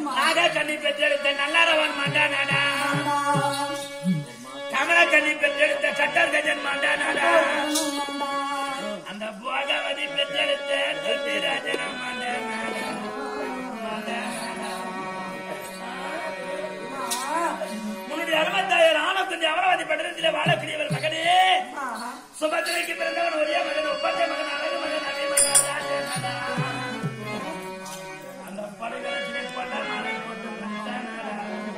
நாக கண்ணி பெற்றெடுத்த நல்லாரவன் மாண்டானாடா கமல கண்ணி பெற்றெடுத்த சட்டர் கஜன் மாண்டானாடா அந்த போகவதி பெற்றெடுத்த தொட்டிராஜனம் மாண்டானாடா முன்னுடைய அறுபத்தாயிரம் ஆணத்துடைய அமராவதி பட்டணத்திலே வாழக்கூடியவர் மகனே சுபத்திரைக்கு பிறந்தவன் ஒரே மகன் ஒப்பந்த மகன் அழகு மகன் அதே மகன் ராஜ மகன். அந்த படுகளத்திலே பட்ட மாலை போட்டு வந்தானாடா.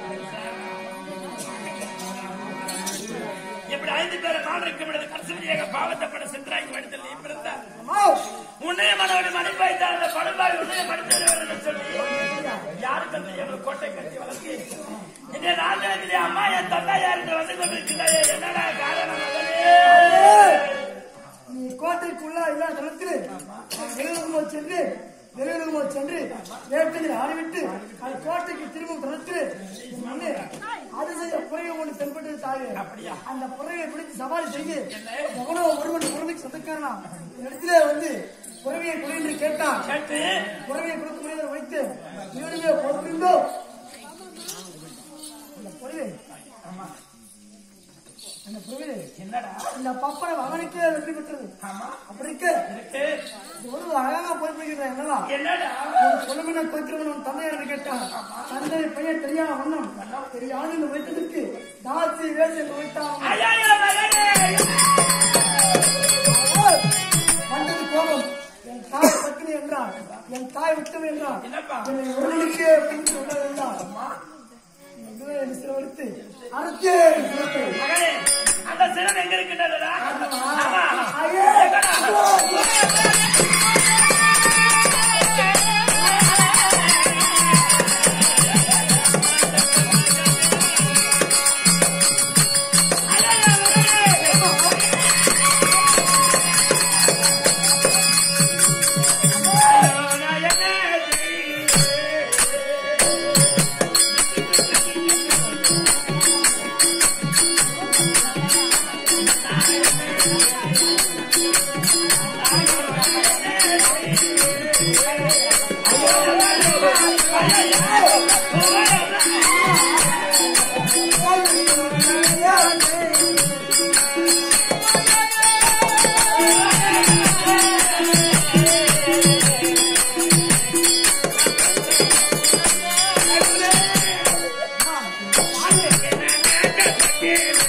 இப்படி ஐந்து பேரை மாநிலம் விடுது கடைசியாக பாவத்தை பட சென்றாங்கி வடித்தல் நீ பிறந்தார் உன்னைய மனோடு மணிப்பாய்த்தார் அந்த படுபாய் உன்னைய மனிதர் என்று சொல்லி யாரு தந்தை எங்கள் கோட்டை கட்டி வளர்த்தி இந்த நாட்டிலே அம்மா என் தந்தா யார் என்று வந்து கொண்டிருக்கிறாயே என்னடா காரணம் மகனே நீ கோட்டைக்குள்ள எல்லா தளத்திலே வெளியுறவு சென்று வெளியுறவு சென்று வேட்டையில் ஆடிவிட்டு அது கோட்டைக்கு திரும்பும் தளத்திலே மண்ணு அது செய்ய புறையை ஒன்று தென்பட்டு தாயே அப்படியா? அந்த புறையை பிடித்து சவாரி செய்து எவனோ ஒருவன் புறமைக்கு சொந்தக்காரனா இந்த இடத்திலே வந்து புறவையை கொடு என்று கேட்டான் கேட்டு புறவையை கொடுக்க முடியாத வைத்து இவருமே பொறுத்திருந்தோ அந்த புறவை ஆமா அந்த புறவை என்னடா இந்த பப்பனை அவனுக்கே வெற்றி பெற்றது ஆமா அப்படி இருக்க இருக்கு ஒரு அழகா போய்பிடிக்கிறேன் என்னவா என்னடா குழம்பின கோத்திரவன் தந்தை என்று கேட்டான் தந்தை பெயர் தெரியாத வண்ணம் தெரியாது என்று வைத்ததற்கு தாசி வேறு என்று வைத்தான் ஐயா மகனே வந்தது கோபம் என் தாய் பத்தினி என்றான் என் தாய் விட்டது என்றான் என்னப்பா? என்னை ஒருவனுக்கே பிடித்து விட்டது என்றான் என் சிறுவடுத்து அறுத்தே சிறப்பு மகனே அந்த சிரம் எங்க இருக்கின்றதா ஆமா ஐயே!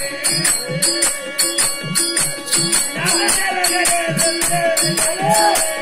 Yeah.